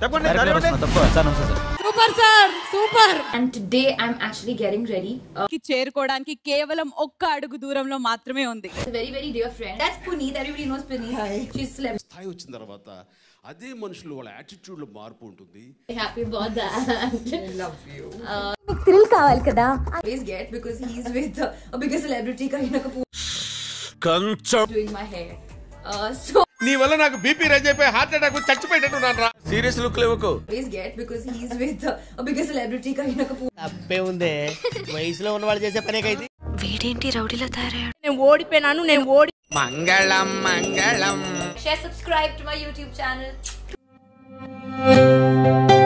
చెప్పండి దారి ఇవ్వండి. తప్పు సార్ నమస్తే sir super sir super And today I'm actually getting ready. Uh, కి చేరుకోవడానికి కేవలం ఒక్క అడుగు దూరంలో మాత్రమే ఉంది it's a very, very dear friend. That's Puneet. Everybody knows Puneet. She's celeb. స్థాయి వచ్చిన తర్వాత అదే మనుషులు వాళ్ళ యాటిట్యూడ్లో మార్పు ఉంటుంది Happy about that. I love you. Thrill కావాలి కదా always get because he's with uh, a bigger celebrity Kareena Kapoor కొంచెం doing my hair. Uh, so నీ వల్ల నాకు బీపీ రైజ్ అయిపోయి హార్ట్ అటాక్ చచ్చిపోయేటట్టున్నాను రా సీరియస్ లుక్ లేవకు always get because he's with uh, a bigger celebrity Kareena Kapoor. తప్పే ఉందే వయసులో ఉన్న వాళ్ళు చేసే పనేకైతే నేను ఓడిపోయినాను నేను ఓడి మంగళం మంగళం Share, subscribe to my YouTube channel.